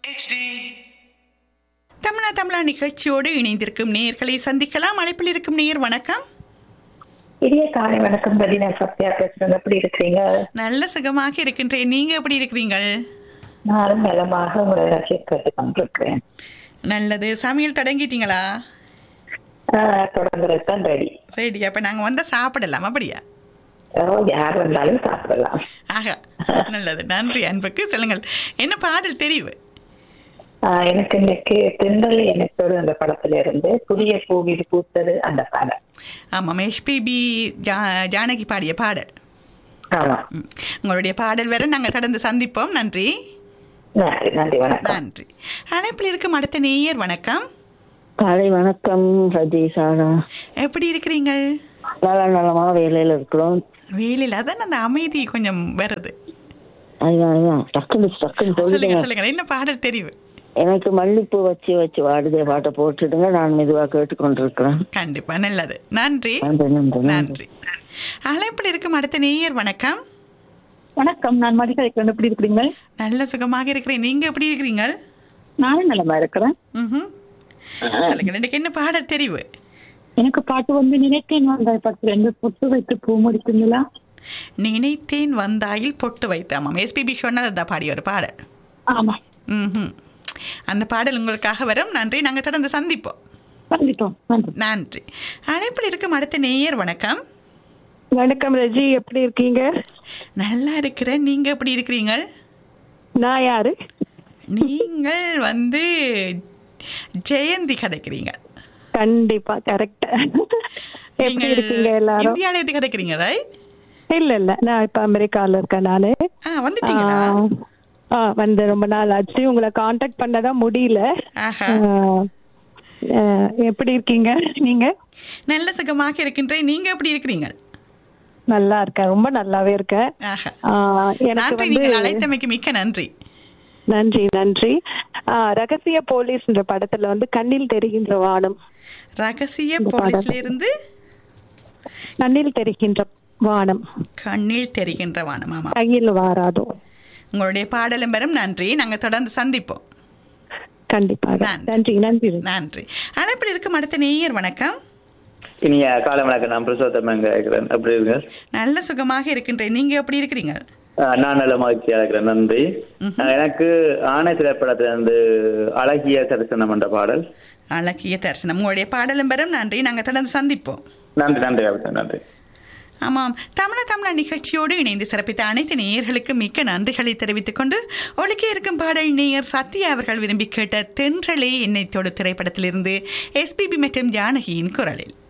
தமிழா தமிழா நிகழ்ச்சியோடு இணைந்திருக்கும் நேயர்களை சந்திக்கலாம் அழைப்பில் இருக்கும் நேயர் வணக்கம் இனிய காலை வணக்கம் பதினா சத்யா பேசுறேன் எப்படி இருக்கிறீங்க நல்ல சுகமாக இருக்கின்றேன் நீங்க எப்படி இருக்கிறீங்கள் நானும் நலமாக உங்களை ரசித்து கொண்டிருக்கிறேன் நல்லது சமையல் தொடங்கிட்டீங்களா ஆஹ் தொடங்குறதுதான் ரெடி சரி அப்ப நாங்க வந்தா சாப்பிடலாம் அப்படியா யார் வந்தாலும் சாப்பிடலாம் ஆகா நல்லது நன்றி அன்புக்கு சொல்லுங்கள் என்ன பாடல் தெரிவு ஆஹ் எனக்கு இன்னைக்கு தென்றல் எனக்கோடு அந்த படத்துல இருந்து புதிய பூவிது பூத்தது அந்த பாடம் ஆமாம் எஸ்பிபி ஜா ஜானகி பாடிய பாடல் ஆமா ம். உங்களுடைய பாடல் வேற நாங்கள் தொடர்ந்து சந்திப்போம் நன்றி நன்றி நன்றி வணக்கம் நன்றி அழைப்பில் இருக்கும் அடுத்த நேயர் வணக்கம் காலை வணக்கம் ரஜீஷாரா எப்படி இருக்கிறீங்கள் நல்ல நலமா வேலையில இருக்கிறோம் வேலையில் அதான் அந்த அமைதி கொஞ்சம் வருது அதுதான் அதுதான் டக்குன்னு டக்குன்னு சொல்லுங்க சொல்லிடுங்க சொல்லுங்க என்ன பாடல் தெரிவு எனக்கு மல்லிப்பூ வச்சு வச்சு வாடுதே பாட்டை போட்டுடுங்க நான் மெதுவா கேட்டுக்கொண்டிருக்கிறேன் கண்டிப்பா நல்லது நன்றி நன்றி நன்றி நன்றி நன்றி அழைப்பில் இருக்கும் அடுத்த நேயர் வணக்கம் வணக்கம் நான் மதிகை கொண்டு எப்படி இருக்கிறீங்க நல்ல சுகமாக இருக்கிறேன் நீங்க எப்படி இருக்கிறீங்க நானும் நலமா இருக்கிறேன் ம்ஹும். சொல்லுங்க எனக்கு என்ன பாடல் தெரிவு எனக்கு பாட்டு வந்து நினைத்தேன் வந்தாய் படத்துல இருந்து பொட்டு வைத்து பூ முடிக்குங்களா நினைத்தேன் வந்தாயில் பொட்டு வைத்து ஆமாம் எஸ்பிபி சொன்னதா பாடிய ஒரு பாடல் ஆமா ம்ஹும். அந்த பாடல் உங்களுக்காக வரும் நன்றி நாங்க தொடர்ந்து சந்திப்போம் கண்டிப்போம் நன்றி நன்றி அழைப்பில் இருக்கும் அடுத்த நேயர் வணக்கம் வணக்கம் ரஜி எப்படி இருக்கீங்க நல்லா இருக்கிறேன் நீங்க எப்படி இருக்கிறீங்க நான் யாரு நீங்கள் வந்து ஜெயந்தி கதைக்கிறீங்க கண்டிப்பா கரெக்ட் எப்படி இருக்கீங்க எல்லாரும் இந்தியால எது கதைக்கிறீங்க right? இல்ல இல்ல நான் இப்ப அமெரிக்கால இருக்கேன் நானு ஆ வந்துட்டீங்களா ஆ, ஆ வந்து ரொம்ப நாள் ஆச்சு உங்களை காண்டாக்ட் பண்ணதான் முடியல ஆஹா ஆ, ஆ, எப்படி இருக்கீங்க நீங்க நல்ல சுகமாக இருக்கின்றேன் நீங்க எப்படி இருக்கிறீங்க நல்லா இருக்கேன் ரொம்ப நல்லாவே இருக்கேன் ஆஹா ஆ, எனக்கு நன்றி வந்து நீங்கள் அழைத்தமைக்கு மிக்க நன்றி நன்றி நன்றி ஆ, ரகசிய போலீஸ்ன்ற படத்துல வந்து கண்ணில் தெரிகின்ற வானம் ரகசிய இந்த போலீஸ்ல பாடல். இருந்து கண்ணில் தெரிகின்ற வானம் கண்ணில் தெரிகின்ற வானம் ஆமா கையில் வாராதோ உங்களுடைய பாடலும் பெறும் நன்றி நாங்க தொடர்ந்து சந்திப்போம் கண்டிப்பாக நன்றி. நன்றி நன்றி நன்றி அழைப்பில் இருக்கும் அடுத்த நேயர் வணக்கம் இனிய காலை வணக்கம் நான் பிரசோத்தம் கேட்கிறேன் அப்படி இருங்க நல்ல சுகமாக இருக்கின்றேன் நீங்க எப்படி இருக்கிறீங்க ஆஹ் நான் நல்ல மகிழ்ச்சியா இருக்கிறேன் நன்றி ம்ஹும். ஆஹ் எனக்கு ஆணை திரைப்படத்துல இருந்து அழகிய தரிசனம் என்ற பாடல் அழகிய தரிசனம் உங்களுடைய பாடலும் பெறும் நன்றி நாங்க தொடர்ந்து சந்திப்போம் நன்றி நன்றி கவிதா நன்றி ஆமாம் தமிழ தமிழ நிகழ்ச்சியோடு இணைந்து சிறப்பித்த அனைத்து நேயர்களுக்கு மிக்க நன்றிகளை தெரிவித்துக் கொண்டு ஒழுக்கே இருக்கும் பாடல் நேயர் சத்யா அவர்கள் விரும்பி கேட்ட தென்றலே என்னை தொடு திரைப்படத்திலிருந்து எஸ்பிபி மற்றும் ஜானகியின் குரலில்